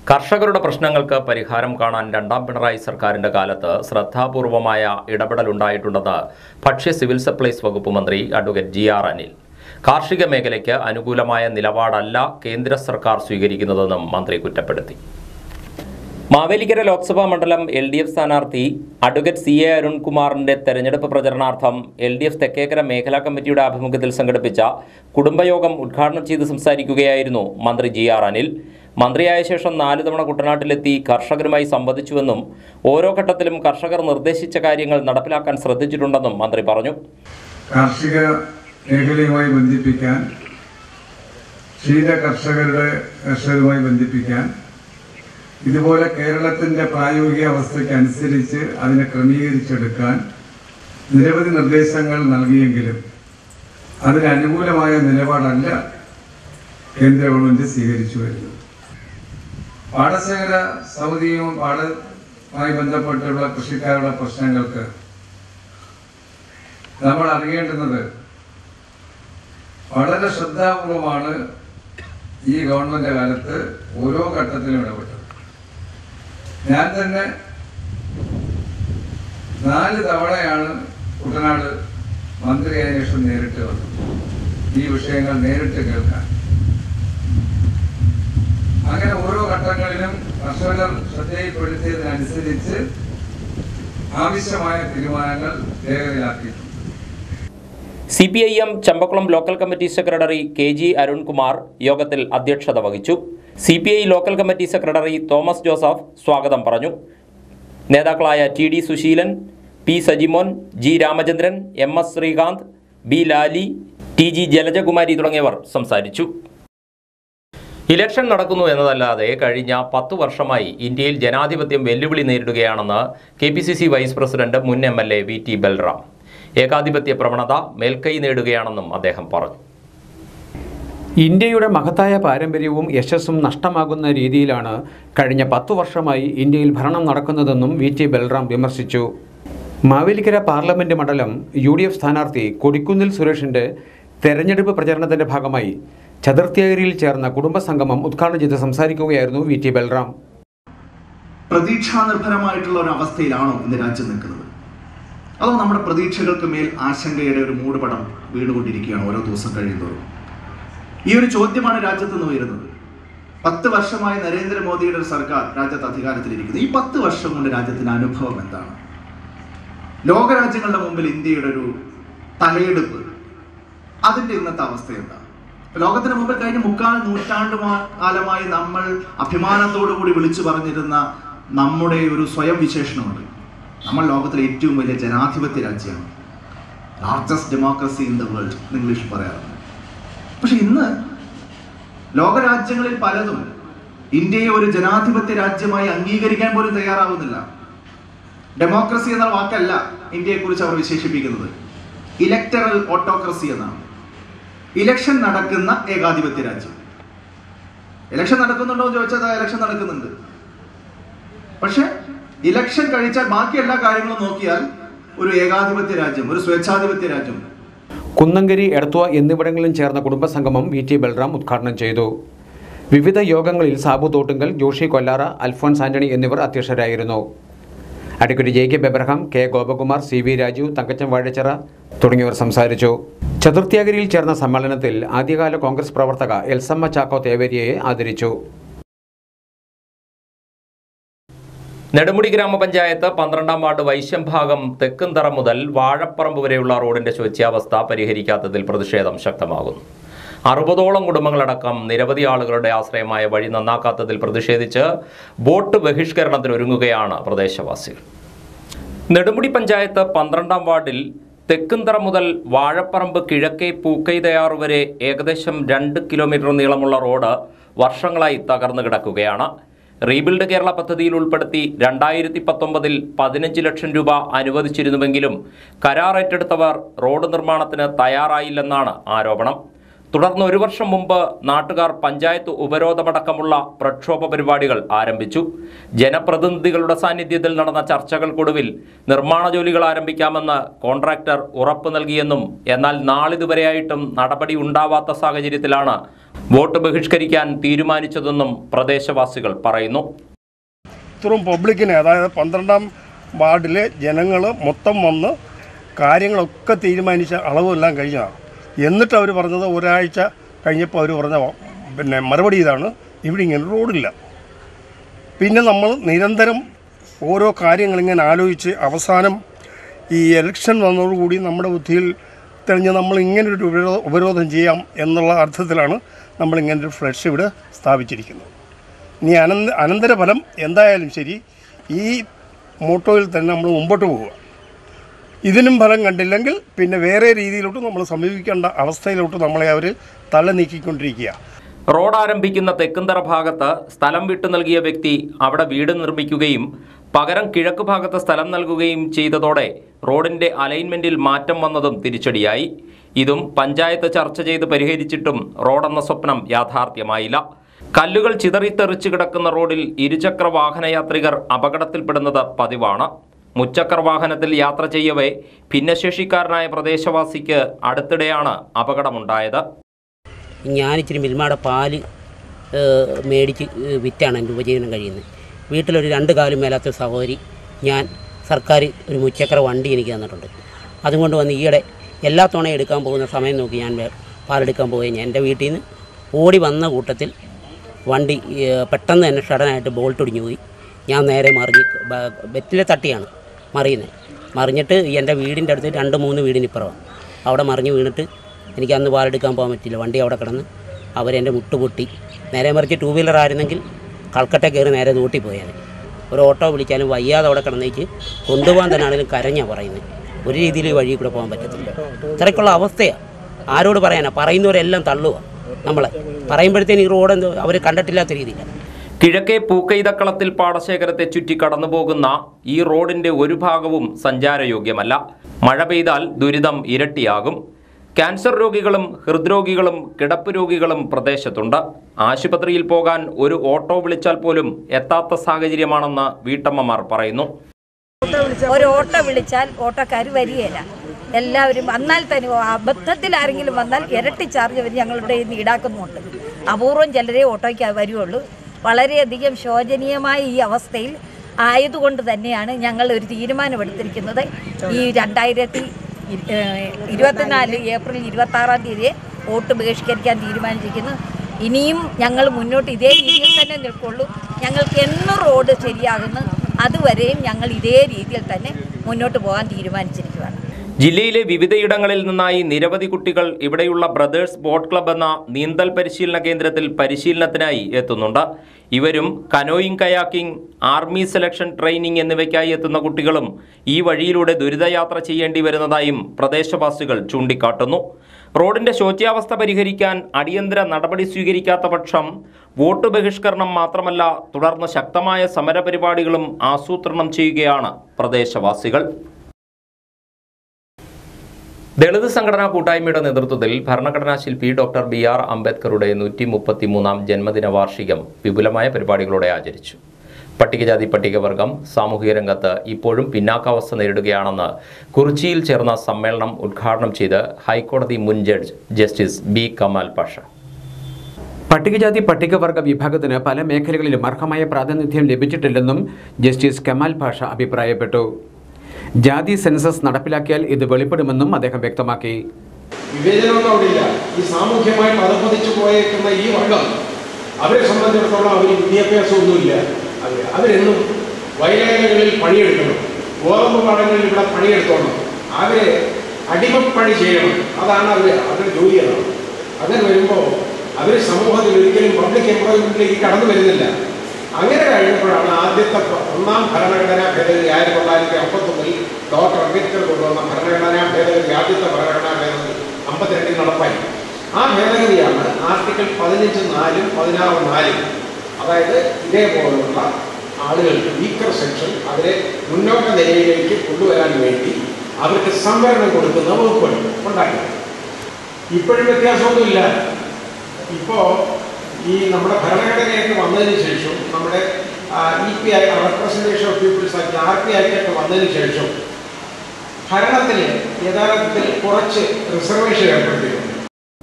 കർഷകരുടെ പ്രശ്നങ്ങൾക്ക് പരിഹാരം കാണാൻ രണ്ടാം പിണറായി സർക്കാരിന്റെ കാലത്ത് ശ്രദ്ധാപൂർവമായ ഇടപെടലുണ്ടായിട്ടുണ്ടെന്ന് ഭക്ഷ്യ സിവിൽ സപ്ലൈസ് വകുപ്പ് മന്ത്രി അഡ്വക്കേറ്റ് ജി ആർ അനിൽ കാർഷിക മേഖലയ്ക്ക് അനുകൂലമായ നിലപാടല്ല കേന്ദ്ര സർക്കാർ സ്വീകരിക്കുന്നതെന്നും മന്ത്രി കുറ്റപ്പെടുത്തി മാവേലിക്കര ലോക്സഭാ മണ്ഡലം എൽ ഡി എഫ് സ്ഥാനാർത്ഥി അഡ്വക്കേറ്റ് സി എ അരുൺകുമാറിന്റെ തെരഞ്ഞെടുപ്പ് പ്രചരണാർത്ഥം എൽ ഡി എഫ് തെക്കേക്കര മേഖലാ കമ്മിറ്റിയുടെ ആഭിമുഖ്യത്തിൽ സംഘടിപ്പിച്ച കുടുംബയോഗം ഉദ്ഘാടനം ചെയ്ത് സംസാരിക്കുകയായിരുന്നു മന്ത്രി ജി ആർ അനിൽ മന്ത്രിയായ ശേഷം നാല് തവണ കുട്ടനാട്ടിലെത്തി കർഷകരുമായി സംവദിച്ചുവെന്നും ഓരോ ഘട്ടത്തിലും കർഷകർ നിർദ്ദേശിച്ച കാര്യങ്ങൾ നടപ്പിലാക്കാൻ ശ്രദ്ധിച്ചിട്ടുണ്ടെന്നും മന്ത്രി പറഞ്ഞു കാർഷിക മേഖലയുമായി ബന്ധിപ്പിക്കാൻ ക്ഷീര കർഷകരുടെ കർഷകരുമായി ബന്ധിപ്പിക്കാൻ ഇതുപോലെ കേരളത്തിന്റെ പ്രായോഗിക അവസ്ഥയ്ക്ക് അനുസരിച്ച് അതിനെ ക്രമീകരിച്ചെടുക്കാൻ നിരവധി നിർദ്ദേശങ്ങൾ നൽകിയെങ്കിലും അതിന് അനുകൂലമായ നിലപാടല്ല കേന്ദ്ര ഗവൺമെന്റ് സ്വീകരിച്ചു വരുന്നത് പാടശേഖര സമിതിയും പാടവുമായി ബന്ധപ്പെട്ടുള്ള കൃഷിക്കാരുടെ പ്രശ്നങ്ങൾക്ക് നമ്മൾ അറിയേണ്ടുന്നത് വളരെ ശ്രദ്ധാപൂർവമാണ് ഈ ഗവൺമെന്റ് കാലത്ത് ഓരോ ഘട്ടത്തിലും ഇടപെട്ടത് ഞാൻ തന്നെ നാല് തവണയാണ് കുട്ടനാട് മന്ത്രിയായ ശേഷം നേരിട്ട് വന്നത് ഈ വിഷയങ്ങൾ നേരിട്ട് കേൾക്കാൻ അങ്ങനെ ഓരോ ഘട്ടങ്ങളിലും കർഷകർ ശ്രദ്ധയിൽപ്പെടുത്തിയതിനനുസരിച്ച് ആവശ്യമായ തീരുമാനങ്ങൾ രേഖയിലാക്കിയിട്ടുണ്ട് C P I M Champakulam local committee secretary K G Arunkumar യോഗത്തിൽ അധ്യക്ഷത വഹിച്ചു C P I local committee secretary Thomas Joseph സ്വാഗതം പറഞ്ഞു നേതാക്കളായ T D Susheelan P Sajimon G Ramachandran M S Srikanth B Lali T G Jalajakumari തുടങ്ങിയവർ സംസാരിച്ചു ഇലക്ഷൻ നടക്കുന്നു എന്നതല്ലാതെ കഴിഞ്ഞ പത്തു വർഷമായി ഇന്ത്യയിൽ ജനാധിപത്യം വെല്ലുവിളി നേരിടുകയാണെന്ന് K P C C vice president മുൻ M L A V T Balram ഏകാധിപത്യ പ്രവണത മേൽക്കൈ നേടുകയാണെന്നും അദ്ദേഹം പറഞ്ഞു ഇന്ത്യയുടെ മഹത്തായ പാരമ്പര്യവും യശസ്സും നഷ്ടമാകുന്ന രീതിയിലാണ് കഴിഞ്ഞ പത്തു വർഷമായി ഇന്ത്യയിൽ ഭരണം നടക്കുന്നതെന്നും വി ടി ബൽറാം വിമർശിച്ചു മാവേലിക്കര പാർലമെന്റ് മണ്ഡലം യു ഡി എഫ് സ്ഥാനാർത്ഥി കൊടിക്കുന്നിൽ സുരേഷിന്റെ തെരഞ്ഞെടുപ്പ് പ്രചരണത്തിന്റെ ഭാഗമായി ചതുർത്ഥിയകരിയിൽ ചേർന്ന കുടുംബസംഗമം ഉദ്ഘാടനം ചെയ്ത് സംസാരിക്കുകയായിരുന്നു വി ടി ബൽറാം പ്രതീക്ഷാനിർഭരമായിട്ടുള്ള ഒരു അവസ്ഥയിലാണോ ഇന്ന് രാജ്യം നിൽക്കുന്നത് അതോ നമ്മുടെ പ്രതീക്ഷകൾക്ക് മേൽ ആശങ്കയുടെ ഒരു മൂടുപടം വീണുകൊണ്ടിരിക്കുകയാണ് ഓരോ ദിവസം കഴിയുന്നതോറും ഈ ഒരു ചോദ്യമാണ് രാജ്യത്ത് നിന്ന് ഉയരുന്നത് പത്ത് വർഷമായി നരേന്ദ്രമോദിയുടെ ഒരു സർക്കാർ രാജ്യത്ത് അധികാരത്തിലിരിക്കുന്നു ഈ പത്ത് വർഷം കൊണ്ട് രാജ്യത്തിന്റെ അനുഭവം എന്താണ് ലോകരാജ്യങ്ങളുടെ മുമ്പിൽ ഇന്ത്യയുടെ ഒരു തലയെടുപ്പ് അതിന്റെ ഇന്നത്തെ അവസ്ഥ എന്താണ് ലോകത്തിന് മുമ്പിൽ കഴിഞ്ഞ മുക്കാൽ നൂറ്റാണ്ട് മാ- കാലമായി നമ്മൾ അഭിമാനത്തോടു കൂടി വിളിച്ചു പറഞ്ഞിരുന്ന നമ്മുടെ ഒരു സ്വയം വിശേഷണമുണ്ട് നമ്മൾ ലോകത്തിലെ ഏറ്റവും വലിയ ജനാധിപത്യ രാജ്യമാണ് largest democracy in the world English പറയാറുണ്ട് പക്ഷെ ഇന്ന് ലോകരാജ്യങ്ങളിൽ പലതും ഇന്ത്യയെ ഒരു ജനാധിപത്യ രാജ്യമായി അംഗീകരിക്കാൻ പോലും തയ്യാറാവുന്നില്ല ഡെമോക്രസി എന്ന വാക്കല്ല ഇന്ത്യയെക്കുറിച്ച് അവർ വിശേഷിപ്പിക്കുന്നത് ഇലക്ടറൽ ഓട്ടോക്രസി എന്നാണ് ഇലക്ഷൻ നടക്കുന്ന ഏകാധിപത്യ രാജ്യം ഇലക്ഷൻ നടക്കുന്നുണ്ടോ എന്ന് ചോദിച്ചാൽ അതാ ഇലക്ഷൻ നടക്കുന്നുണ്ട് പക്ഷെ ഇലക്ഷൻ കഴിച്ചാൽ ബാക്കി എല്ലാ കാര്യങ്ങളും നോക്കിയാൽ ഒരു ഏകാധിപത്യ രാജ്യം ഒരു സ്വേച്ഛാധിപത്യ രാജ്യം കുന്നങ്കരി എടത്വ എന്നിവിടങ്ങളിലും ചേർന്ന കുടുംബസംഗമം വി ടി ബൽറാം ഉദ്ഘാടനം ചെയ്തു വിവിധ യോഗങ്ങളിൽ സാബു തോട്ടുങ്കൽ ജോഷി കൊല്ലാറ അൽഫോൻസ് ആന്റണി എന്നിവർ അധ്യക്ഷരായിരുന്നു അഡ്വക്കേറ്റ് ജെ കെ ബെബ്രഹാം K Gopakumar C V Raju Thankachan Vazhachira തുടങ്ങിയവർ സംസാരിച്ചു ചതുർത്ഥ്യാഗിരിയിൽ ചേർന്ന സമ്മേളനത്തിൽ ആദ്യകാല കോൺഗ്രസ് പ്രവർത്തക എൽസമ്മ ചാക്കോ തേവേരിയെ ആദരിച്ചു നെടുമുടി ഗ്രാമപഞ്ചായത്ത് പന്ത്രണ്ടാം വാർഡ് വൈശ്യം ഭാഗം തെക്കുംതറ മുതൽ വാഴപ്പറമ്പ് വരെയുള്ള റോഡിന്റെ ശോച്യാവസ്ഥ പരിഹരിക്കാത്തതിൽ പ്രതിഷേധം ശക്തമാകുന്നു അറുപതോളം കുടുംബങ്ങളടക്കം നിരവധി ആളുകളുടെ ആശ്രയമായ വഴി നന്നാക്കാത്തതിൽ പ്രതിഷേധിച്ച് ബോട്ട് ബഹിഷ്കരണത്തിനൊരുങ്ങുകയാണ് പ്രദേശവാസികൾ നെടുമുടി പഞ്ചായത്ത് പന്ത്രണ്ടാം വാർഡിൽ തെക്കുംതറ മുതൽ വാഴപ്പറമ്പ് കിഴക്കേ പൂക്കൈതയാറ് വരെ ഏകദേശം രണ്ട് കിലോമീറ്റർ നീളമുള്ള റോഡ് വർഷങ്ങളായി തകർന്നു കിടക്കുകയാണ് റീബിൽഡ് കേരള പദ്ധതിയിൽ ഉൾപ്പെടുത്തി രണ്ടായിരത്തി പത്തൊമ്പതിൽ പതിനഞ്ച് ലക്ഷം രൂപ അനുവദിച്ചിരുന്നുവെങ്കിലും കരാർ ഏറ്റെടുത്തവർ റോഡ് നിർമ്മാണത്തിന് തയ്യാറായില്ലെന്നാണ് ആരോപണം തുടർന്ന് ഒരു വർഷം മുമ്പ് നാട്ടുകാർ പഞ്ചായത്ത് ഉപരോധമടക്കമുള്ള പ്രക്ഷോഭ പരിപാടികൾ ആരംഭിച്ചു ജനപ്രതിനിധികളുടെ സാന്നിധ്യത്തിൽ നടന്ന ചർച്ചകൾക്കൊടുവിൽ നിർമ്മാണ ജോലികൾ ആരംഭിക്കാമെന്ന് കോൺട്രാക്ടർ ഉറപ്പു നൽകിയെന്നും എന്നാൽ നാളിതുവരെയായിട്ടും നടപടി ഉണ്ടാവാത്ത സാഹചര്യത്തിലാണ് വോട്ട് ബഹിഷ്കരിക്കാൻ തീരുമാനിച്ചതെന്നും പ്രദേശവാസികൾ പറയുന്നു ഇത്രയും പബ്ലിക്കിനെ അതായത് പന്ത്രണ്ടാം വാർഡിലെ ജനങ്ങൾ മൊത്തം വന്ന് കാര്യങ്ങളൊക്കെ തീരുമാനിച്ച അളവെല്ലാം കഴിഞ്ഞതാണ് എന്നിട്ട് അവർ പറഞ്ഞത് ഒരാഴ്ച കഴിഞ്ഞപ്പോൾ അവർ പറഞ്ഞ പിന്നെ മറുപടി ഇതാണ് ഇവിടെ ഇങ്ങനെ റോഡില്ല പിന്നെ നമ്മൾ നിരന്തരം ഓരോ കാര്യങ്ങളിങ്ങനെ ആലോചിച്ച് അവസാനം ഈ ഇലക്ഷൻ വന്നതോടുകൂടി നമ്മുടെ ബുദ്ധിയിൽ തെളിഞ്ഞ് നമ്മൾ ഇങ്ങനൊരു ഉപരോ- ഉപരോധം ചെയ്യാം എന്നുള്ള അർത്ഥത്തിലാണ് നമ്മൾ ഇങ്ങനൊരു ഫ്ലഷ് ഇവിടെ സ്ഥാപിച്ചിരിക്കുന്നത് ഇനി അനന്ത അനന്തരഫലം എന്തായാലും ശരി ഈ മോട്ടോയിൽ തന്നെ നമ്മൾ മുമ്പോട്ട് പോവുക ഇതിനും ഫലം കണ്ടില്ലെങ്കിൽ പിന്നെ വേറെ രീതിയിലോട്ട് നമ്മൾ സമീപിക്കേണ്ട അവസ്ഥയിലോട്ട് നമ്മളെ അവർ തള്ളി നീക്കിക്കൊണ്ടിരിക്കുക റോഡ് ആരംഭിക്കുന്ന തെക്കുംതറ ഭാഗത്ത് സ്ഥലം വിട്ടു നൽകിയ വ്യക്തി അവിടെ വീട് നിർമ്മിക്കുകയും പകരം കിഴക്ക് ഭാഗത്ത് സ്ഥലം നൽകുകയും ചെയ്തതോടെ റോഡിന്റെ അലൈൻമെന്റിൽ മാറ്റം വന്നതും തിരിച്ചടിയായി ഇതും പഞ്ചായത്ത് ചർച്ച ചെയ്ത് പരിഹരിച്ചിട്ടും റോഡെന്ന സ്വപ്നം യാഥാർത്ഥ്യമായില്ല കല്ലുകൾ ചിതറിത്തെറിച്ച് കിടക്കുന്ന റോഡിൽ ഇരുചക്ര വാഹനയാത്രികർ അപകടത്തിൽപ്പെടുന്നത് പതിവാണ് മുച്ചക്ര വാഹനത്തിൽ യാത്ര ചെയ്യവേ ഭിന്നശേഷിക്കാരനായ പ്രദേശവാസിക്ക് അടുത്തിടെയാണ് അപകടമുണ്ടായത് ഞാൻ ഇച്ചിരി മിൽമയുടെ പാല് ഏഹ്, മേടിച്ച് ഏഹ്, വിറ്റാണ് എൻ്റെ ഉപജീവനം കഴിയുന്നത് വീട്ടിലൊരു രണ്ട് കാലും മേലാത്ത സഹോദരി ഞാൻ സർക്കാർ ഒരു മുച്ചക്ര വണ്ടി എനിക്ക് തന്നിട്ടുണ്ട് അതുകൊണ്ട് വന്ന് ഈയിടെ എല്ലാ തവണയും എടുക്കാൻ പോകുന്ന സമയം നോക്കി ഞാൻ വേ- പാലെടുക്കാൻ പോയി ഞാൻ എൻ്റെ വീട്ടിൽ നിന്ന് ഓടി വന്ന കൂട്ടത്തിൽ വണ്ടി ഏഹ്, പെട്ടെന്ന് തന്നെ ഷടനായിട്ട് ബോൾട്ട് ഒടിഞ്ഞു പോയി ഞാൻ നേരെ മറിഞ്ഞ് ബ- ബെറ്റിലെ തട്ടിയാണ് മറിയുന്നത് മറിഞ്ഞിട്ട് എൻ്റെ വീടിൻ്റെ അടുത്ത് രണ്ട് മൂന്ന് വീടിനിപ്പുറമാണ് അവിടെ മറിഞ്ഞ് വീണിട്ട് എനിക്ക് അന്ന് പാലെടുക്കാൻ പോകാൻ പറ്റില്ല വണ്ടി അവിടെ കിടന്ന് അവരെൻ്റെ മുട്ട് പൊട്ടി നേരെ മറിച്ച് ടൂ വീലർ ആയിരുന്നെങ്കിൽ കൽക്കട്ട കയറി നേരെ നൂട്ടി പോയാൽ ഒരു ഓട്ടോ വിളിച്ചാലും വയ്യാതെ അവിടെ കിടന്നേക്ക് കൊണ്ടുപോകാൻ തന്നെ ആണെങ്കിലും കരഞ്ഞാണ് പറയുന്നത് ഒരു രീതിയിൽ ഈ വഴി കൂടെ പോകാൻ പറ്റത്തില്ല ഇത്രയ്ക്കുള്ള അവസ്ഥയാണ് ആരോട് പറയാനാ പറയുന്നവരെല്ലാം തള്ളുക നമ്മളെ പറയുമ്പോഴത്തേന് ഈ റോഡ് എന്തോ അവർ കണ്ടിട്ടില്ലാത്ത രീതിയിലാണ് കിഴക്കേ പൂക്കൈതക്കളത്തിൽ പാടശേഖരത്തെ ചുറ്റി കടന്നുപോകുന്ന ഈ റോഡിന്റെ ഒരു ഭാഗവും സഞ്ചാരയോഗ്യമല്ല മഴ പെയ്താൽ ദുരിതം ഇരട്ടിയാകും ക്യാൻസർ രോഗികളും ഹൃദ്രോഗികളും കിടപ്പ് രോഗികളും പ്രദേശത്തുണ്ട് ആശുപത്രിയിൽ പോകാൻ ഒരു ഓട്ടോ വിളിച്ചാൽ പോലും എത്താത്ത സാഹചര്യമാണെന്ന് വീട്ടമ്മമാർ പറയുന്നു ഒരു ഓട്ടോ വിളിച്ചാൽ ഓട്ടോക്കാർ വരികയില്ല എല്ലാവരും വന്നാൽ തന്നെ അബദ്ധത്തിൽ ആരെങ്കിലും വന്നാൽ ഇരട്ടി ചാർജ് അവർ ഞങ്ങളുടെ കയ്യിൽ നിന്ന് ഈടാക്കുന്നുണ്ട് അപൂർവം ചിലരേ ഓട്ടോയ്ക്ക് വരുള്ളൂ വളരെയധികം ശോചനീയമായ ഈ അവസ്ഥയിൽ ആയതുകൊണ്ട് തന്നെയാണ് ഞങ്ങൾ ഒരു തീരുമാനമെടുത്തിരിക്കുന്നത് ഈ രണ്ടായിരത്തി ഇ- ഏഹ് ഇരുപത്തിനാല് ഏപ്രിൽ ഇരുപത്തി ആറാം തീയതി വോട്ട് ബഹിഷ്കരിക്കാൻ തീരുമാനിച്ചിരിക്കുന്നു ഇനിയും ഞങ്ങൾ മുന്നോട്ട് ഇതേ രീതിയിൽ തന്നെ നിൽക്കുള്ളൂ ഞങ്ങൾക്ക് എന്ന് റോഡ് ശരിയാകുന്നു അതുവരെയും ഞങ്ങൾ ഇതേ രീതിയിൽ തന്നെ മുന്നോട്ട് പോകാൻ തീരുമാനിച്ചിരിക്കുകയാണ് ജില്ലയിലെ വിവിധയിടങ്ങളിൽ നിന്നായി നിരവധി കുട്ടികൾ ഇവിടെയുള്ള ബ്രദേഴ്സ് ബോട്ട് ക്ലബ് എന്ന നീന്തൽ പരിശീലന കേന്ദ്രത്തിൽ പരിശീലനത്തിനായി എത്തുന്നുണ്ട് ഇവരും canoeing kayaking army selection training എന്നിവയ്ക്കായി എത്തുന്ന കുട്ടികളും ഈ വഴിയിലൂടെ ദുരിതയാത്ര ചെയ്യേണ്ടി വരുന്നതായും പ്രദേശവാസികൾ ചൂണ്ടിക്കാട്ടുന്നു റോഡിന്റെ ശോച്യാവസ്ഥ പരിഹരിക്കാൻ അടിയന്തര നടപടി സ്വീകരിക്കാത്ത പക്ഷം വോട്ട് ബഹിഷ്കരണം മാത്രമല്ല തുടർന്ന് ശക്തമായ സമരപരിപാടികളും ആസൂത്രണം ചെയ്യുകയാണ് പ്രദേശവാസികൾ ദളിത് സംഘടനാ കൂട്ടായ്മയുടെ നേതൃത്വത്തിൽ ഭരണഘടനാ ശില്പി ഡോക്ടർ ബി ആർ അംബേദ്കറുടെ നൂറ്റി മുപ്പത്തിമൂന്നാം ജന്മദിന വാർഷികം വിപുലമായ പരിപാടികളോടെ ആചരിച്ചു പട്ടികജാതി പട്ടികവർഗം സാമൂഹിക രംഗത്ത് ഇപ്പോഴും പിന്നാക്കാവസ്ഥ നേരിടുകയാണെന്ന് കുറിച്ചിയിൽ ചേർന്ന സമ്മേളനം ഉദ്ഘാടനം ചെയ്ത് ഹൈക്കോടതി മുൻ judge justice B Kamal Pasha പട്ടികജാതി പട്ടികവർഗ വിഭാഗത്തിന് പല മേഖലകളിലും അർഹമായ പ്രാതിനിധ്യം ലഭിച്ചിട്ടില്ലെന്നും ജസ്റ്റിസ് കമാൽ ഭാഷ അഭിപ്രായപ്പെട്ടു ജാതി സെൻസസ് നടപ്പിലാക്കിയാൽ ഇത് വെളിപ്പെടുമെന്നും അദ്ദേഹം വ്യക്തമാക്കി വിവേചനമൊന്നും അവിടെ ഇല്ല ഈ സാമൂഹ്യമായിട്ട് അധപ്പതിച്ചു പോയേക്കുന്ന ഈ വർഗം അവരെ സംബന്ധിച്ചിടത്തോളം അവർ വിദ്യാഭ്യാസമൊന്നുമില്ല അവർ അവരെന്നും വയലേലകളിൽ പണിയെടുക്കണം ഗോതമ്പ് പാടങ്ങളിൽ ഇവിടെ പണിയെടുത്തോണം അവരെ അടിമപ്പണി ചെയ്യണം അതാണ് അവർ അവരുടെ ജോലി അതാണ് അങ്ങനെ വരുമ്പോൾ അവർ സമൂഹത്തിൽ ഒരിക്കലും പബ്ലിക് എംപ്ലോയ്മെന്റിലേക്ക് കടന്നു വരുന്നില്ല അങ്ങനെ കഴിഞ്ഞപ്പോഴാണ് ആദ്യത്തെ പ്ര- ഒന്നാം ഭരണഘടനാ ഭേദഗതി ആയിരത്തി തൊള്ളായിരത്തി അമ്പത്തൊന്നിൽ ഡോക്ടർ അംബേദ്കർ കൊണ്ടുവന്ന ഭരണഘടനാ ഭേദഗതി ആദ്യത്തെ ഭരണഘടനാ ഭേദഗതി അമ്പത്തിരണ്ടിൽ നടപ്പായി ആ ഭേദഗതിയാണ് ആർട്ടിക്കിൾ പതിനഞ്ച് നാലും പതിനാറ് നാലും അതായത് ഇതേപോലുള്ള ആളുകൾക്ക് വീക്കർ സെക്ഷൻ അവരെ മുന്നോക്ക നിലയിലേക്ക് കൊണ്ടുവരാൻ വേണ്ടി അവർക്ക് സംവരണം കൊടുക്കുന്ന വകുപ്പുകൾ ഉണ്ടാക്കി ഇപ്പോഴും വ്യത്യാസമൊന്നുമില്ല ഇപ്പോൾ ഈ നമ്മുടെ ഭരണഘടനയൊക്കെ വന്നതിന് ശേഷം നമ്മുടെ E P I representation of people's act R P ആക്ടൊക്കെ വന്നതിന് ശേഷം ഭരണത്തിൽ യഥാർത്ഥത്തിൽ കുറച്ച് റിസർവേഷൻ ഏർപ്പെടുത്തിയിട്ടുണ്ട്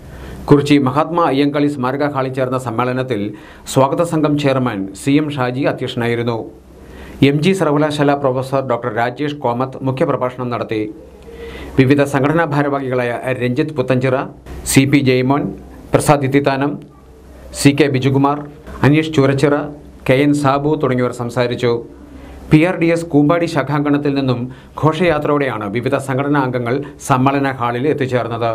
കുറിച്ചി മഹാത്മാ അയ്യങ്കാളി സ്മാരക ഹാളിൽ ചേർന്ന സമ്മേളനത്തിൽ സ്വാഗത സംഘം ചെയർമാൻ സി എം ഷാജി അധ്യക്ഷനായിരുന്നു എം ജി സർവകലാശാല പ്രൊഫസർ ഡോക്ടർ രാജേഷ് കോമത്ത് മുഖ്യപ്രഭാഷണം നടത്തി വിവിധ സംഘടനാ ഭാരവാഹികളായ Ranjith Puthenchira C P Jaimon Prasad Ithithanam C K Bijukumar Aneesh Choorachira K N Sabu തുടങ്ങിയവർ സംസാരിച്ചു P R D S Koombadi ശാഖാങ്കണത്തിൽ നിന്നും ഘോഷയാത്രയോടെയാണ് വിവിധ സംഘടനാ അംഗങ്ങൾ സമ്മേളന ഹാളിൽ എത്തിച്ചേർന്നത്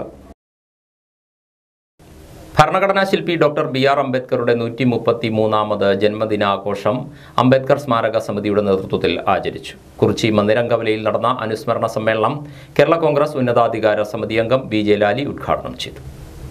ഭരണഘടനാ ശില്പി ഡോക്ടർ ബി ആർ അംബേദ്കറുടെ നൂറ്റി മുപ്പത്തി മൂന്നാമത് ജന്മദിനാഘോഷം അംബേദ്കർ സ്മാരക സമിതിയുടെ നേതൃത്വത്തിൽ ആചരിച്ചു കുറിച്ചി മന്ദിരംകവലയിൽ നടന്ന അനുസ്മരണ സമ്മേളനം കേരള കോൺഗ്രസ് ഉന്നതാധികാര സമിതി അംഗം ബി ജയലാലി ഉദ്ഘാടനം ചെയ്തു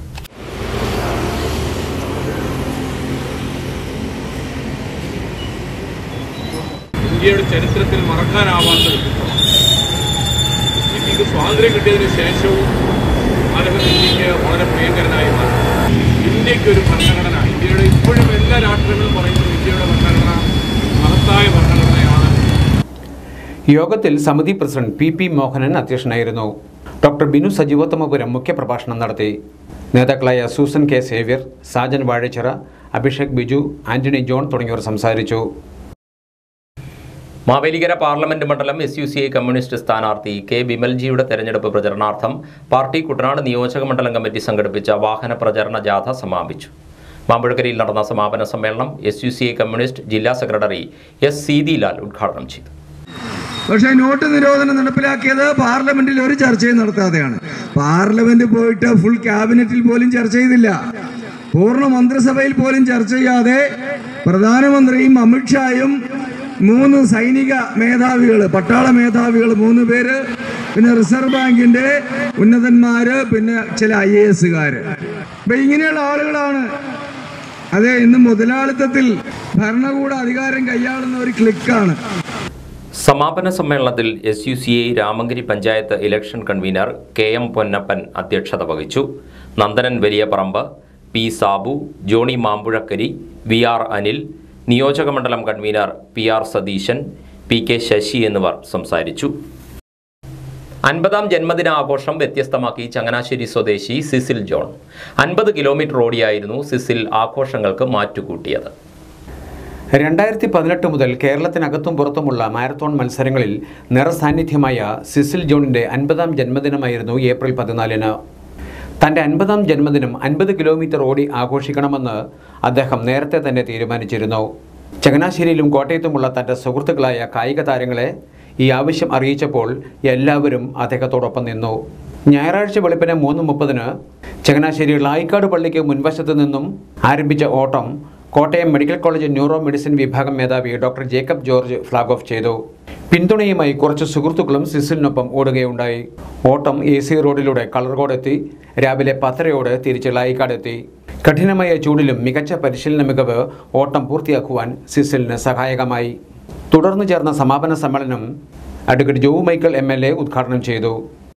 ഇന്ത്യയുടെ ചരിത്രത്തിൽ മറക്കാനാവാത്ത ഒരു ചിത്രമാണ് ഇന്ത്യക്ക് സ്വാതന്ത്ര്യം കിട്ടിയതിന് ശേഷവും അദ്ദേഹം ഇന്ത്യക്ക് വളരെ പ്രിയങ്കരനായി മാറി ഇന്ത്യക്ക് ഒരു ഭരണഘടന ഇന്ത്യയുടെ ഇപ്പോഴും എല്ലാ രാഷ്ട്രങ്ങളും പറയുന്നത് ഇന്ത്യയുടെ ഭരണഘടന മഹത്തായ ഭരണഘടനയാണ് യോഗത്തിൽ സമിതി പ്രസിഡന്റ് പി പി മോഹനൻ അധ്യക്ഷനായിരുന്നു ഡോക്ടർ ബിനു സജീവോത്തമപുരം മുഖ്യപ്രഭാഷണം നടത്തി നേതാക്കളായ സൂസൻ കെ സേവ്യർ സാജൻ വാഴച്ചിറ അഭിഷേക് ബിജു ആന്റണി ജോൺ തുടങ്ങിയവർ സംസാരിച്ചു മാവേലിക്കര പാർലമെന്റ് മണ്ഡലം S U C I communist സ്ഥാനാർത്ഥി കെ ബിമൽജിയുടെ തെരഞ്ഞെടുപ്പ് പ്രചരണാർത്ഥം പാർട്ടി കുട്ടനാട് നിയോജക മണ്ഡലം കമ്മിറ്റി സംഘടിപ്പിച്ച വാഹന പ്രചരണ ജാഥ സമാപിച്ചു മാമ്പുഴക്കരയിൽ നടന്ന സമാപന സമ്മേളനം S U C I communist ജില്ലാ സെക്രട്ടറി എസ് സീതിലാൽ ഉദ്ഘാടനം ചെയ്തു പക്ഷേ നോട്ട് നിരോധനം നടപ്പിലാക്കിയത് പാർലമെന്റിൽ ഒരു ചർച്ചയും നടത്താതെയാണ് പാർലമെന്റ് പോയിട്ട് ഫുൾ ക്യാബിനറ്റിൽ പോലും ചർച്ച ചെയ്തില്ല പൂർണ്ണ മന്ത്രിസഭയിൽ പോലും ചർച്ച ചെയ്യാതെ പ്രധാനമന്ത്രിയും അമിത്ഷായും മൂന്ന് സൈനിക മേധാവികൾ പട്ടാള മേധാവികൾ മൂന്ന് പേര് പിന്നെ റിസർവ് ബാങ്കിന്റെ ഉന്നതന്മാര് പിന്നെ ചില ഐ എ എസുകാര് അപ്പൊ ഇങ്ങനെയുള്ള ആളുകളാണ് അതെ ഇന്ന് മുതലാളിത്തത്തിൽ ഭരണകൂട അധികാരം കൈയാളുന്ന ഒരു ക്ലിക്കാണ് സമാപന സമ്മേളനത്തിൽ S U C I Ramankari panchayat election convener K M Ponnappan അധ്യക്ഷത വഹിച്ചു Nandanan Valiyaparambu P Sabu Johny Mambuzhakkari V R Anil നിയോജകമണ്ഡലം convener P R Satheesan P K Sasi എന്നിവർ സംസാരിച്ചു അൻപതാം ജന്മദിനാഘോഷം വ്യത്യസ്തമാക്കി ചങ്ങനാശ്ശേരി സ്വദേശി സിസിൽ ജോൺ അൻപത് കിലോമീറ്റർ ഓടിയായിരുന്നു സിസിൽ ആഘോഷങ്ങൾക്ക് മാറ്റുകൂട്ടിയത് രണ്ടായിരത്തി പതിനെട്ട് മുതൽ കേരളത്തിനകത്തും പുറത്തുമുള്ള മാരത്തോൺ മത്സരങ്ങളിൽ നിറസാന്നിധ്യമായ സിസിൽ ജോണിന്റെ അൻപതാം ജന്മദിനമായിരുന്നു ഏപ്രിൽ പതിനാലിന് തൻ്റെ അൻപതാം ജന്മദിനം അൻപത് കിലോമീറ്റർ ഓടി ആഘോഷിക്കണമെന്ന് അദ്ദേഹം നേരത്തെ തന്നെ തീരുമാനിച്ചിരുന്നു ചങ്ങനാശ്ശേരിയിലും കോട്ടയത്തുമുള്ള തൻ്റെ സുഹൃത്തുക്കളായ കായിക താരങ്ങളെ ഈ ആവശ്യം അറിയിച്ചപ്പോൾ എല്ലാവരും അദ്ദേഹത്തോടൊപ്പം നിന്നു ഞായറാഴ്ച വെളുപ്പിന് മൂന്ന് മുപ്പതിന് ചങ്ങനാശ്ശേരി ളായിക്കാട് പള്ളിക്ക് മുൻവശത്ത് നിന്നും ആരംഭിച്ച ഓട്ടം Kottayam medical college neuro medicine വിഭാഗം മേധാവി doctor Jacob George flag off ചെയ്തു പിന്തുണയുമായി കുറച്ച് സുഹൃത്തുക്കളും സിസിലിനൊപ്പം ഓടുകയുണ്ടായി ഓട്ടം എ സി റോഡിലൂടെ കളർകോടെത്തി രാവിലെ പത്തരയോടെ തിരിച്ച് ലായിക്കാടെത്തി കഠിനമായ ചൂടിലും മികച്ച പരിശീലന മികവ് ഓട്ടം പൂർത്തിയാക്കുവാൻ സിസിലിന് സഹായകമായി തുടർന്ന് ചേർന്ന സമാപന സമ്മേളനം advocate Job Michael M L A ഉദ്ഘാടനം ചെയ്തു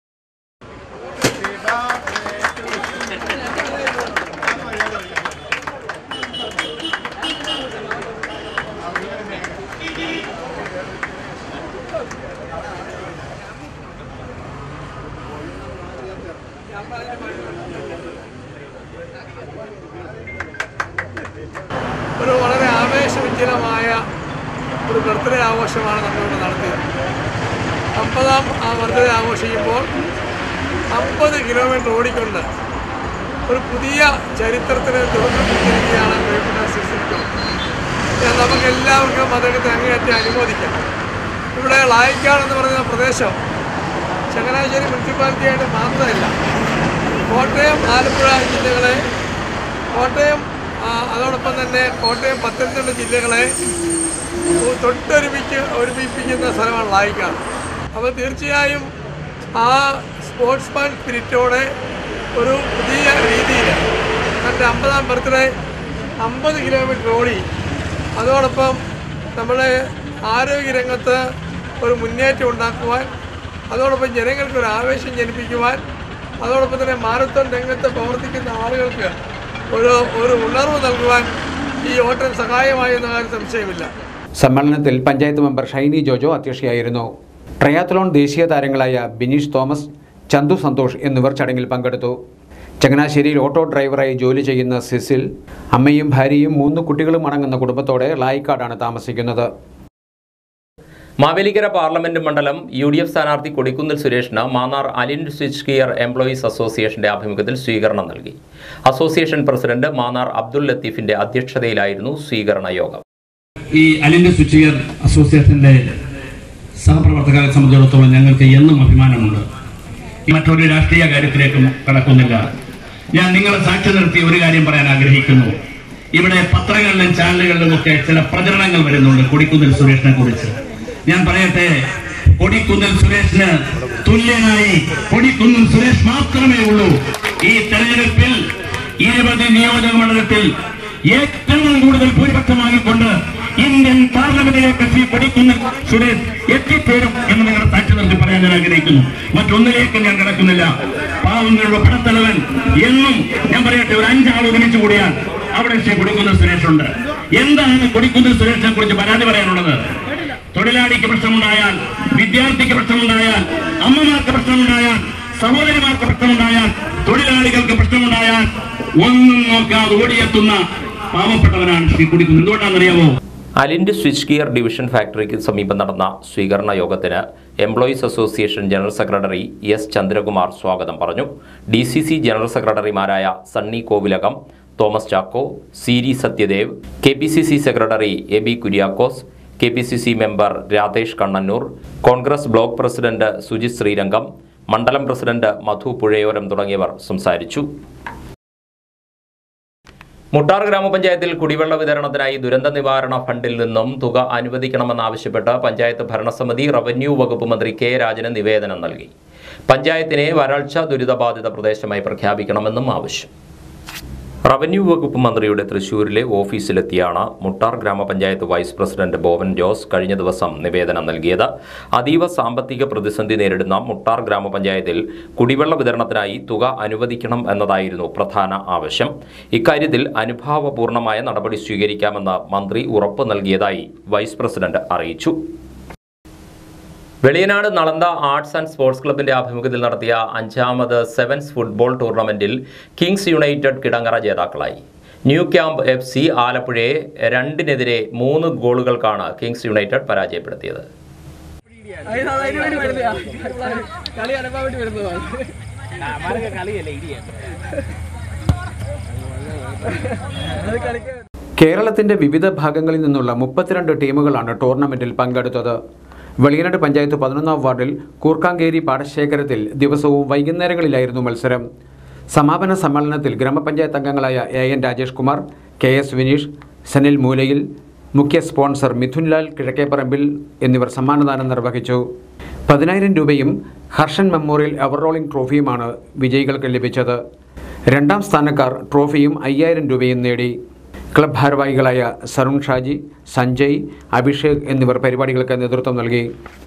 ഒരു വളരെ ആവേശോജ്വലമായ ഒരു ബർത്ത്ഡേ ആഘോഷമാണ് നമ്മളിവിടെ നടത്തിയത് അമ്പതാം ആ ബർത്ത്ഡേ ആഘോഷിക്കുമ്പോൾ അമ്പത് കിലോമീറ്റർ ഓടിക്കൊണ്ട് ഒരു പുതിയ ചരിത്രത്തിന് തുടക്കം കുറിച്ചിരിക്കുകയാണ് പ്രിയപ്പെട്ട സിസ്റ്റം ഞാൻ നമുക്ക് എല്ലാവർക്കും അദ്ദേഹത്തെ അങ്ങേയറ്റം അനുമോദിക്കാം ഇവിടെ ലായിക്കാട് എന്ന് പറയുന്ന പ്രദേശം ചങ്ങനാശ്ശേരി മുനിസിപ്പാലിറ്റിയായിട്ട് മാത്രമല്ല കോട്ടയം ആലപ്പുഴ ജില്ലകളെ കോട്ടയം ആ, അതോടൊപ്പം തന്നെ കോട്ടയം പത്തനംതിട്ട ജില്ലകളെ ഒ- തൊട്ടൊരുമിച്ച് ഒരുമിപ്പിക്കുന്ന സ്ഥലമാണ് ലായിക്കാട് അപ്പോൾ തീർച്ചയായും ആ സ്പോർട്സ്മാൻ സ്പിരിറ്റോടെ ഒരു പുതിയ രീതിയിൽ തൻ്റെ അമ്പതാം ബർത്ത്ഡേ അമ്പത് കിലോമീറ്റർ ഓടി അതോടൊപ്പം നമ്മുടെ ആരോഗ്യരംഗത്ത് ഒരു മുന്നേറ്റം ഉണ്ടാക്കുവാൻ അതോടൊപ്പം ജനങ്ങൾക്ക് ഒരു ആവേശം ജനിപ്പിക്കുവാൻ അതോടൊപ്പം തന്നെ മാരത്തോൺ രംഗത്ത് പ്രവർത്തിക്കുന്ന ആളുകൾക്ക് ഒരു ഒരു ഉണർവ് നൽകുവാൻ ഈ ഓട്ടം സഹായമായി എന്ന കാര്യം സംശയമില്ല സമ്മേളനത്തിൽ പഞ്ചായത്ത് മെമ്പർ ഷൈനി ജോജോ അധ്യക്ഷയായിരുന്നു ട്രയാത്തലോൺ ദേശീയ താരങ്ങളായ ബിനീഷ് തോമസ് ചന്തു സന്തോഷ് എന്നിവർ ചടങ്ങിൽ പങ്കെടുത്തു ചങ്ങനാശ്ശേരിയിൽ ഓട്ടോ ഡ്രൈവറായി ജോലി ചെയ്യുന്ന സിസിൽ അമ്മയും ഭാര്യയും മൂന്ന് കുട്ടികളും അടങ്ങുന്ന കുടുംബത്തോടെ ലായിക്കാടാണ് താമസിക്കുന്നത് മാവേലിക്കര പാർലമെന്റ് മണ്ഡലം യു ഡി എഫ് സ്ഥാനാർത്ഥി കൊടിക്കുന്നിൽ സുരേഷിന് Mannar Alind switch gear employees അസോസിയേഷന്റെ ആഭിമുഖ്യത്തിൽ സ്വീകരണം നൽകി അസോസിയേഷൻ പ്രസിഡന്റ് മാന്നാർ അബ്ദുൽ ലത്തീഫിന്റെ അധ്യക്ഷതയിലായിരുന്നു സ്വീകരണ യോഗം ഈ അലിൻ്റെ സ്വിച്ച് ഗിയർ അസോസിയേഷൻ്റെ സഹപ്രവർത്തകരെ സംബന്ധിച്ചിടത്തോളം ഞങ്ങൾക്ക് എന്നും അഭിമാനമുണ്ട് ഈ മറ്റൊരു രാഷ്ട്രീയ കാര്യത്തിലേക്കും കടക്കുന്നില്ല ഞാൻ നിങ്ങളെ സാക്ഷി നിർത്തി ഒരു കാര്യം പറയാൻ ആഗ്രഹിക്കുന്നു ഇവിടെ പത്രങ്ങളിലും ചാനലുകളിലും ഒക്കെ ചില പ്രചരണങ്ങൾ വരുന്നുണ്ട് കൊടിക്കുന്നിൽ സുരേഷിനെ കുറിച്ച് ഞാൻ പറയട്ടെ കൊടിക്കുന്നിൽ സുരേഷിന് തുല്യനായി കൊടിക്കുന്നിൽ സുരേഷ് മാത്രമേ ഉള്ളൂ ഈ തെരഞ്ഞെടുപ്പിൽ ഇരുപത് നിയോജക മണ്ഡലത്തിൽ ഏറ്റവും കൂടുതൽ ഭൂരിപക്ഷം വാങ്ങിക്കൊണ്ട് ഇന്ത്യൻ പാർലമെന്റിലേക്ക് ശ്രീ കൊടിക്കുന്നിൽ സുരേഷ് എത്തിച്ചേരും എന്ന് നിങ്ങളുടെ സാക്ഷി നിർത്തി പറയാൻ ഞാൻ ആഗ്രഹിക്കുന്നു മറ്റൊന്നിലേക്ക് ഞാൻ കിടക്കുന്നില്ല പാവങ്ങളുടെ പടത്തലവൻ എന്നും ഞാൻ പറയട്ടെ ഒരു അഞ്ചാൾ ഒരുമിച്ച് കൂടിയാൽ അവിടെ ശ്രീ കൊടിക്കുന്നിൽ സുരേഷ് ഉണ്ട് എന്താണ് കൊടിക്കുന്നിൽ സുരേഷിനെ കുറിച്ച് പരാതി പറയാനുള്ളത് തൊഴിലാളിക്ക് പ്രശ്നമുണ്ടായാൽ വിദ്യാർത്ഥിക്ക് പ്രശ്നമുണ്ടായാൽ അമ്മമാർക്ക് പ്രശ്നമുണ്ടായാൽ സഹോദരിമാർക്ക് പ്രശ്നമുണ്ടായാൽ തൊഴിലാളികൾക്ക് പ്രശ്നമുണ്ടായാൽ ഒന്നും നോക്കാതെ ഓടിയെത്തുന്ന പാവപ്പെട്ടവനാണ് ശ്രീ കുടിക്കുന്നത് എന്തുകൊണ്ടാണെന്നറിയാമോ അലിൻഡ് സ്വിച്ച് ഗിയർ ഡിവിഷൻ ഫാക്ടറിക്ക് സമീപം നടന്ന സ്വീകരണ യോഗത്തിന് employees association general secretary S Chandrakumar സ്വാഗതം പറഞ്ഞു ഡി സി സി ജനറൽ സെക്രട്ടറിമാരായ Sunny Kovilakam Thomas Chacko Siri Sathyadev K P C C secretary A B Kuriakose K P C C member Radhesh Kannannoor Congress block president Sujith Sreerangam മണ്ഡലം പ്രസിഡന്റ് മധു പുഴയോരം തുടങ്ങിയവർ സംസാരിച്ചു മുട്ടാർ ഗ്രാമപഞ്ചായത്തിൽ കുടിവെള്ള വിതരണത്തിനായി ദുരന്ത നിവാരണ ഫണ്ടിൽ നിന്നും തുക അനുവദിക്കണമെന്നാവശ്യപ്പെട്ട് പഞ്ചായത്ത് ഭരണസമിതി റവന്യൂ വകുപ്പ് മന്ത്രി കെ രാജന് നിവേദനം നൽകി പഞ്ചായത്തിനെ വരൾച്ച ദുരിതബാധിത പ്രദേശമായി പ്രഖ്യാപിക്കണമെന്നും ആവശ്യം റവന്യൂ വകുപ്പ് മന്ത്രിയുടെ തൃശൂരിലെ ഓഫീസിലെത്തിയാണ് മുട്ടാർ ഗ്രാമപഞ്ചായത്ത് വൈസ് പ്രസിഡന്റ് ബോവൻ ജോസ് കഴിഞ്ഞ ദിവസം നിവേദനം നൽകിയത് അതീവ സാമ്പത്തിക പ്രതിസന്ധി നേരിടുന്ന മുട്ടാർ ഗ്രാമപഞ്ചായത്തിൽ കുടിവെള്ള വിതരണത്തിനായി തുക അനുവദിക്കണം എന്നതായിരുന്നു പ്രധാന ആവശ്യം ഇക്കാര്യത്തിൽ അനുഭാവപൂർണമായ നടപടി സ്വീകരിക്കാമെന്ന് മന്ത്രി ഉറപ്പു നൽകിയതായി വൈസ് പ്രസിഡന്റ് അറിയിച്ചു Veliyanad Nalanda arts and sports ക്ലബിന്റെ ആഭിമുഖ്യത്തിൽ നടത്തിയ അഞ്ചാമത് sevens football tournament Kings United Kidangara ജേതാക്കളായി ന്യൂ ക്യാമ്പ് എഫ് സി ആലപ്പുഴയെ രണ്ടിനെതിരെ മൂന്ന് ഗോളുകൾക്കാണ് കിങ്സ് യുണൈറ്റഡ് പരാജയപ്പെടുത്തിയത് കളി അനുഭവം വേണ്ടി വരുന്നതാണ് അത് കളിക്കാൻ കേരളത്തിന്റെ വിവിധ ഭാഗങ്ങളിൽ നിന്നുള്ള മുപ്പത്തിരണ്ട് ടീമുകളാണ് ടൂർണമെന്റിൽ പങ്കെടുത്തത് വെളിയനാട് പഞ്ചായത്ത് പതിനൊന്നാം വാർഡിൽ കൂർക്കാങ്കേരി പാടശേഖരത്തിൽ ദിവസവും വൈകുന്നേരങ്ങളിലായിരുന്നു മത്സരം സമാപന സമ്മേളനത്തിൽ ഗ്രാമപഞ്ചായത്ത് അംഗങ്ങളായ A N Rajesh Kumar K S Vineesh Sanil Moolayil മുഖ്യ സ്പോൺസർ മിഥുൻലാൽ കിഴക്കേപ്പറമ്പിൽ എന്നിവർ സമ്മാനദാനം നിർവഹിച്ചു പതിനായിരം രൂപയും ഹർഷൻ മെമ്മോറിയൽ എവർറോളിംഗ് ട്രോഫിയുമാണ് വിജയികൾക്ക് ലഭിച്ചത് രണ്ടാം സ്ഥാനക്കാർ ട്രോഫിയും അയ്യായിരം രൂപയും നേടി ക്ലബ് ഭാരവാഹികളായ സരുൺ ഷാജി സഞ്ജയ് അഭിഷേക് എന്നിവർ പരിപാടികൾക്ക് നേതൃത്വം നൽകി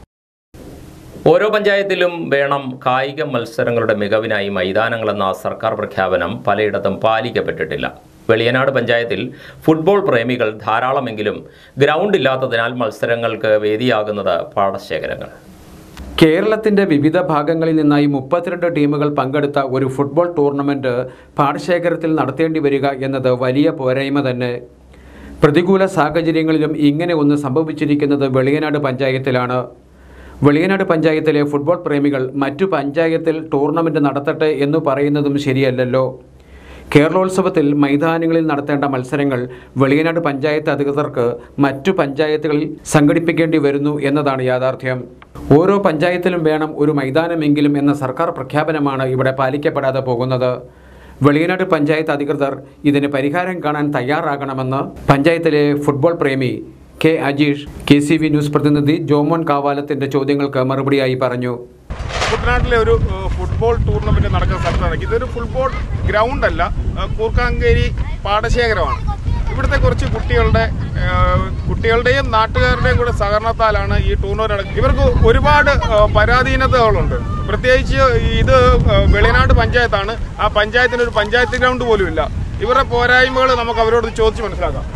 ഓരോ പഞ്ചായത്തിലും വേണം കായിക മത്സരങ്ങളുടെ മികവിനായി മൈതാനങ്ങളെന്ന സർക്കാർ പ്രഖ്യാപനം പലയിടത്തും പാലിക്കപ്പെട്ടിട്ടില്ല വെളിയനാട് പഞ്ചായത്തിൽ ഫുട്ബോൾ പ്രേമികൾ ധാരാളമെങ്കിലും ഗ്രൗണ്ട് ഇല്ലാത്തതിനാൽ മത്സരങ്ങൾക്ക് വേദിയാകുന്നത് പാടശേഖരങ്ങൾ കേരളത്തിന്റെ വിവിധ ഭാഗങ്ങളിൽ നിന്നായി മുപ്പത്തിരണ്ട് ടീമുകൾ പങ്കെടുത്ത ഒരു ഫുട്ബോൾ ടൂർണമെന്റ് പാടശേഖരത്തിൽ നടത്തേണ്ടി വരിക എന്നത് വലിയ പോരായ്മ തന്നെ പ്രതികൂല സാഹചര്യങ്ങളിലും ഇങ്ങനെ ഒന്ന് സംഭവിച്ചിരിക്കുന്നത് വെളിയനാട് പഞ്ചായത്തിലാണ് വെളിയനാട് പഞ്ചായത്തിലെ ഫുട്ബോൾ പ്രേമികൾ മറ്റു പഞ്ചായത്തിൽ ടൂർണമെന്റ് നടത്തട്ടെ എന്ന് പറയുന്നതും ശരിയല്ലല്ലോ കേരളോത്സവത്തിൽ മൈതാനങ്ങളിൽ നടത്തേണ്ട മത്സരങ്ങൾ വെളിയനാട് പഞ്ചായത്ത് അധികൃതർക്ക് മറ്റു പഞ്ചായത്തുകളിൽ സംഘടിപ്പിക്കേണ്ടി വരുന്നു എന്നതാണ് യാഥാർത്ഥ്യം ഓരോ പഞ്ചായത്തിലും വേണം ഒരു മൈതാനമെങ്കിലും എന്ന സർക്കാർ പ്രഖ്യാപനമാണ് ഇവിടെ പാലിക്കപ്പെടാതെ പോകുന്നത് വെളിയനാട് പഞ്ചായത്ത് അധികൃതർ ഇതിന് പരിഹാരം കാണാൻ തയ്യാറാകണമെന്ന് പഞ്ചായത്തിലെ ഫുട്ബോൾ പ്രേമി K Ajeesh K C V news പ്രതിനിധി ജോമോൻ കാവാലത്തിന്റെ ചോദ്യങ്ങൾക്ക് മറുപടിയായി പറഞ്ഞു കുട്ടനാട്ടിലെ ഒരു ഏഹ്, ഫുട്ബോൾ ടൂർണമെന്റ് നടക്കുന്ന സ്ഥലത്താണ് ഇതൊരു ഫുട്ബോൾ ഗ്രൗണ്ട് അല്ല ഏഹ്, കൂർക്കാങ്കേരി പാടശേഖരമാണ് ഇവിടുത്തെ കുറച്ച് കുട്ടികളുടെ ഏഹ്, കുട്ടികളുടെയും നാട്ടുകാരുടെയും കൂടെ സഹകരണത്താലാണ് ഈ ടൂർണമെന്റ് നടക്കുന്നത് ഇവർക്ക് ഒരുപാട് ഏഹ്, പരാധീനതകളുണ്ട് പ്രത്യേകിച്ച് ഇത് ഏഹ്, വെളിനാട് പഞ്ചായത്താണ് ആ പഞ്ചായത്തിന് ഒരു പഞ്ചായത്ത് ഗ്രൗണ്ട് പോലും ഇല്ല ഇവരുടെ പോരായ്മകൾ നമുക്ക് അവരോട് ചോദിച്ച് മനസ്സിലാക്കാം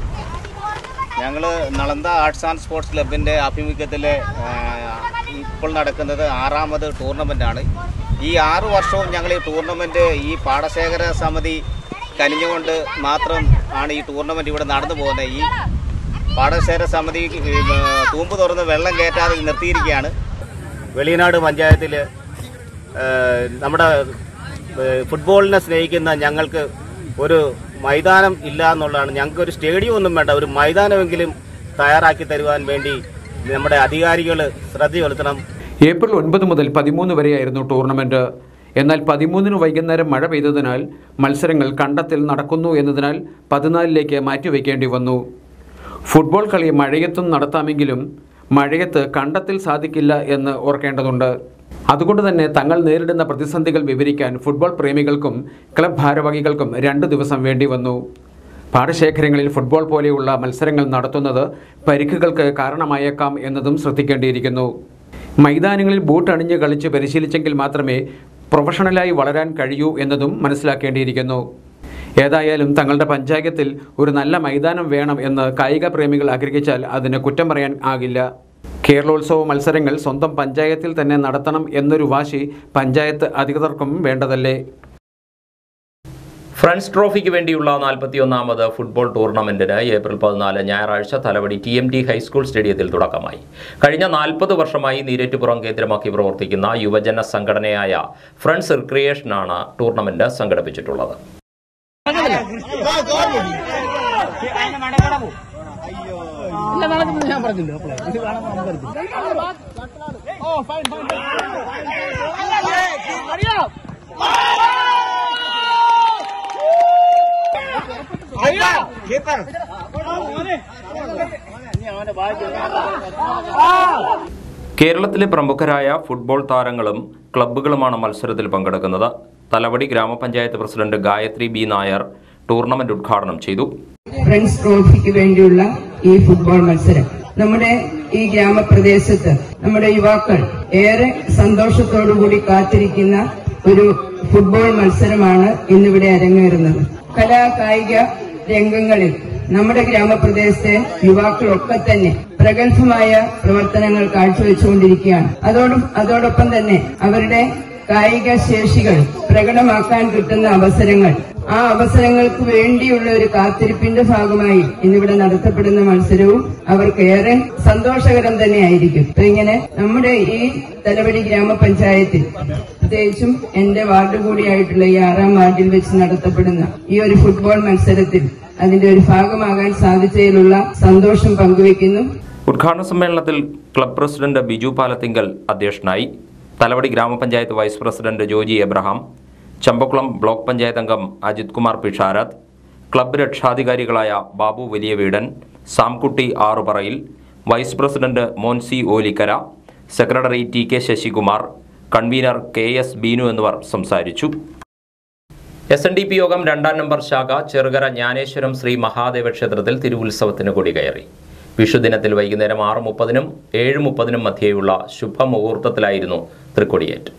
ഞങ്ങൾ നളന്ത ആർട്സ് ആൻഡ് സ്പോർട്സ് ക്ലബിൻ്റെ ആഭിമുഖ്യത്തിൽ ഇപ്പോൾ നടക്കുന്നത് ആറാമത് ടൂർണമെൻ്റാണ് ഈ ആറു വർഷവും ഞങ്ങൾ ഈ ടൂർണമെൻറ്റ് ഈ പാടശേഖര സമിതി കനിഞ്ഞുകൊണ്ട് മാത്രം ആണ് ഈ ടൂർണമെൻറ്റ് ഇവിടെ നടന്നു പോകുന്നത് ഈ പാടശേഖര സമിതി ഈ, ഏ, തൂമ്പ് തുറന്ന് വെള്ളം കയറ്റാതെ നിർത്തിയിരിക്കുകയാണ് വെളിയനാട് പഞ്ചായത്തിൽ നമ്മുടെ ഏ, ഫുട്ബോളിനെ സ്നേഹിക്കുന്ന ഞങ്ങൾക്ക് ഒരു മൈതാനം ഇല്ല എന്നുള്ളതാണ് ഞങ്ങൾക്ക് ഒരു സ്റ്റേഡിയം ഒന്നും വേണ്ട ഒരു മൈതാനമെങ്കിലും തയ്യാറാക്കി തരുവാൻ വേണ്ടി നമ്മുടെ അധികാരികൾ ശ്രദ്ധ ചെലുത്തണം ഏപ്രിൽ ഒൻപത് മുതൽ പതിമൂന്ന് വരെയായിരുന്നു ടൂർണമെന്റ് എന്നാൽ പതിമൂന്നിന് വൈകുന്നേരം മഴ പെയ്തതിനാൽ മത്സരങ്ങൾ കണ്ടത്തിൽ നടക്കുന്നു എന്നതിനാൽ പതിനാലിലേക്ക് മാറ്റിവെക്കേണ്ടി വന്നു ഫുട്ബോൾ കളി മഴയത്തും നടത്താമെങ്കിലും മഴയത്ത് കണ്ടത്തിൽ സാധിക്കില്ല എന്ന് ഓർക്കേണ്ടതുണ്ട് അതുകൊണ്ട് തന്നെ തങ്ങൾ നേരിടുന്ന പ്രതിസന്ധികൾ വിവരിക്കാൻ ഫുട്ബോൾ പ്രേമികൾക്കും ക്ലബ് ഭാരവാഹികൾക്കും രണ്ട് ദിവസം വേണ്ടി വന്നു പാടശേഖരങ്ങളിൽ ഫുട്ബോൾ പോലെയുള്ള മത്സരങ്ങൾ നടത്തുന്നത് പരിക്കുകൾക്ക് കാരണമായേക്കാം എന്നതും ശ്രദ്ധിക്കേണ്ടിയിരിക്കുന്നു മൈതാനങ്ങളിൽ ബൂട്ട് അണിഞ്ഞ് കളിച്ച് പരിശീലിച്ചെങ്കിൽ മാത്രമേ പ്രൊഫഷണലായി വളരാൻ കഴിയൂ എന്നതും മനസ്സിലാക്കേണ്ടിയിരിക്കുന്നു ഏതായാലും തങ്ങളുടെ പഞ്ചായത്തിൽ ഒരു നല്ല മൈതാനം വേണം എന്ന് കായിക പ്രേമികൾ ആഗ്രഹിച്ചാൽ അതിന് കുറ്റം പറയാൻ ആകില്ല കേരളോത്സവ മത്സരങ്ങൾ സ്വന്തം പഞ്ചായത്തിൽ തന്നെ നടത്തണം എന്നൊരു വാശി പഞ്ചായത്ത് അധികൃതർക്കും വേണ്ടതല്ലേ ഫ്രണ്ട്സ് ട്രോഫിക്ക് വേണ്ടിയുള്ള നാൽപ്പത്തിയൊന്നാമത് ഫുട്ബോൾ ടൂർണമെന്റിന് ഏപ്രിൽ പതിനാല് ഞായറാഴ്ച Thalavady T M T high school സ്റ്റേഡിയത്തിൽ തുടക്കമായി കഴിഞ്ഞ നാൽപ്പത് വർഷമായി നീരേറ്റുപുറം കേന്ദ്രമാക്കി പ്രവർത്തിക്കുന്ന യുവജന സംഘടനയായ ഫ്രണ്ട്സ് റിക്രിയേഷനാണ് ടൂർണമെന്റ് സംഘടിപ്പിച്ചിട്ടുള്ളത് ഇല്ല നടക്കുന്നു ഞാൻ പറഞ്ഞില്ല അപ്പോഴേ ഇത് വേണം നമുക്ക് ഓ ഫൈൻ ഫൈൻ അറിയാം കേരളത്തിലെ പ്രമുഖരായ ഫുട്ബോൾ താരങ്ങളും ക്ലബ്ബുകളുമാണ് മത്സരത്തിൽ പങ്കെടുക്കുന്നത് തലവടി ഗ്രാമപഞ്ചായത്ത് president Gayathri B Nair tournament ഉദ്ഘാടനം ചെയ്തു ഫ്രണ്ട്സ് ട്രോഫിക്ക് വേണ്ടിയുള്ള ഈ ഫുട്ബോൾ മത്സരം നമ്മുടെ ഈ ഗ്രാമപ്രദേശത്ത് നമ്മുടെ യുവാക്കൾ ഏറെ സന്തോഷത്തോടുകൂടി കാത്തിരിക്കുന്ന ഒരു ഫുട്ബോൾ മത്സരമാണ് ഇന്നിവിടെ അരങ്ങേറുന്നത് കലാ കായിക രംഗങ്ങളിൽ നമ്മുടെ ഗ്രാമപ്രദേശത്തെ യുവാക്കളൊക്കെ തന്നെ പ്രഗത്ഭമായ പ്രവർത്തനങ്ങൾ കാഴ്ചവെച്ചുകൊണ്ടിരിക്കുകയാണ് അതോടും അതോടൊപ്പം തന്നെ അവരുടെ കായിക ശേഷികൾ പ്രകടമാക്കാൻ കിട്ടുന്ന അവസരങ്ങൾ ആ അവസരങ്ങൾക്ക് വേണ്ടിയുള്ള ഒരു കാത്തിരിപ്പിന്റെ ഭാഗമായി ഇന്നിവിടെ നടത്തപ്പെടുന്ന മത്സരവും അവർക്കേറെ സന്തോഷകരം തന്നെയായിരിക്കും അപ്പൊ ഇങ്ങനെ നമ്മുടെ ഈ തലവടി ഗ്രാമപഞ്ചായത്തിൽ പ്രത്യേകിച്ചും എന്റെ വാർഡ് കൂടിയായിട്ടുള്ള ഈ ആറാം വാർഡിൽ വെച്ച് നടത്തപ്പെടുന്ന ഈ ഒരു ഫുട്ബോൾ മത്സരത്തിൽ അതിന്റെ ഒരു ഭാഗമാകാൻ സാധിച്ചതിലുള്ള സന്തോഷം പങ്കുവയ്ക്കുന്നു ഉദ്ഘാടന സമ്മേളനത്തിൽ ക്ലബ് പ്രസിഡന്റ് ബിജു പാലത്തിങ്കൽ അധ്യക്ഷനായി തലവടി ഗ്രാമപഞ്ചായത്ത് vice president Joji Abraham Champakulam block panchayat അംഗം അജിത് കുമാർ പിഷാരത്ത് ക്ലബ്ബ് രക്ഷാധികാരികളായ Babu Valiyaveedan Samkutty Aruparayil vice president Moncy Olikkara secretary T K Sasikumar convener K S Beenu എന്നിവർ സംസാരിച്ചു എസ് എൻ ഡി പി യോഗം രണ്ടാം നമ്പർ ശാഖ ചെറുകര ജ്ഞാനേശ്വരം ശ്രീ മഹാദേവ ക്ഷേത്രത്തിൽ തിരുവുത്സവത്തിന് കൊടികയറി വിഷുദിനത്തിൽ വൈകുന്നേരം ആറ് മുപ്പതിനും ഏഴ് മുപ്പതിനും മധ്യേയുള്ള ശുഭമുഹൂർത്തത്തിലായിരുന്നു തൃക്കൊടിയേറ്റ്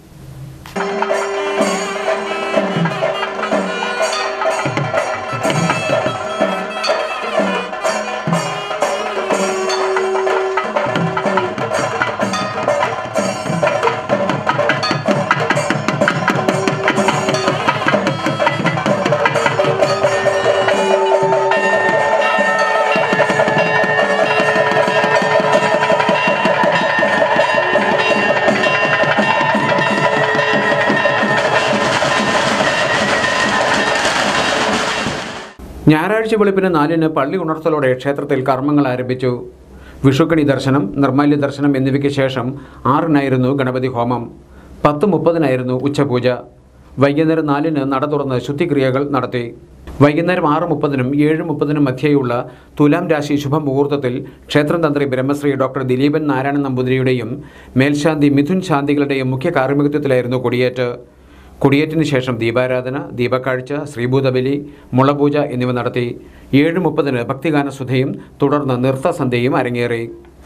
ഞായറാഴ്ച വെളുപ്പിന് നാലിന് പള്ളി ഉണർത്തലോടെ ക്ഷേത്രത്തിൽ കർമ്മങ്ങൾ ആരംഭിച്ചു വിഷുക്കണി ദർശനം നിർമാല്യ ദർശനം എന്നിവയ്ക്ക് ശേഷം ആറിനായിരുന്നു ഗണപതി ഹോമം പത്ത് മുപ്പതിനായിരുന്നു ഉച്ചപൂജ വൈകുന്നേരം നാലിന് നട തുറന്ന് ശുദ്ധിക്രിയകൾ നടത്തി വൈകുന്നേരം ആറ് മുപ്പതിനും ഏഴ് മുപ്പതിനും മധ്യേയുള്ള തുലാം രാശി ശുഭമുഹൂർത്തത്തിൽ ക്ഷേത്രം തന്ത്രി ബ്രഹ്മശ്രീ ഡോക്ടർ ദിലീപൻ നാരായണൻ നമ്പൂതിരിയുടെയും മേൽശാന്തി മിഥുൻ ശാന്തികളുടെയും മുഖ്യ കാർമ്മികത്വത്തിലായിരുന്നു കൊടിയേറ്റ് കൊടിയേറ്റിന് ശേഷം ദീപാരാധന ദീപക്കാഴ്ച ശ്രീഭൂതബലി മുളപൂജ എന്നിവ നടത്തി ഏഴ് മുപ്പതിന് ഭക്തിഗാനസുധയും തുടർന്ന് നൃത്തസന്ധ്യയും അരങ്ങേറി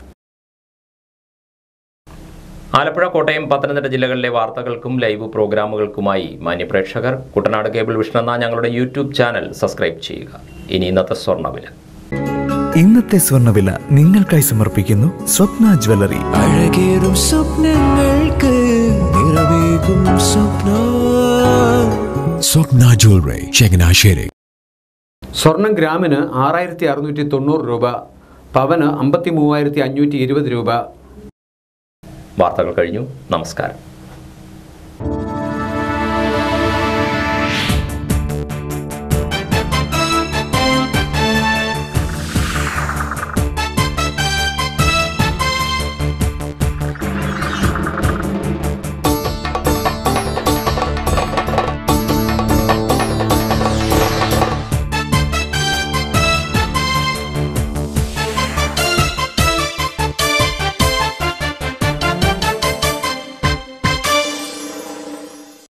ആലപ്പുഴ കോട്ടയം പത്തനംതിട്ട ജില്ലകളിലെ വാർത്തകൾക്കും ലൈവ് പ്രോഗ്രാമുകൾക്കുമായി മാന്യപ്രേക്ഷകർ കുട്ടനാട് കേബിൾ വിഷൻ എന്ന ഞങ്ങളുടെ യൂട്യൂബ് ചാനൽ സബ്സ്ക്രൈബ് ചെയ്യുക ഇനി ഇന്നത്തെ സ്വർണ്ണവില ഇന്നത്തെ സ്വർണ്ണവില നിങ്ങൾക്കായി സമർപ്പിക്കുന്നു സ്വപ്ന ജ്വല്ലറി അഴകേറും സ്വപ്നങ്ങൾക്ക് നിറവേ നൽകും സ്വപ്ന സ്വപ്ന ജ്വല്ലറി ചങ്ങനാശ്ശേരി സ്വർണം ഗ്രാമിന് ആറായിരത്തി അറുന്നൂറ്റി തൊണ്ണൂറ് രൂപ പവന് അമ്പത്തി മൂവായിരത്തി അഞ്ഞൂറ്റി ഇരുപത് രൂപ വാർത്തകൾ കഴിഞ്ഞു നമസ്കാരം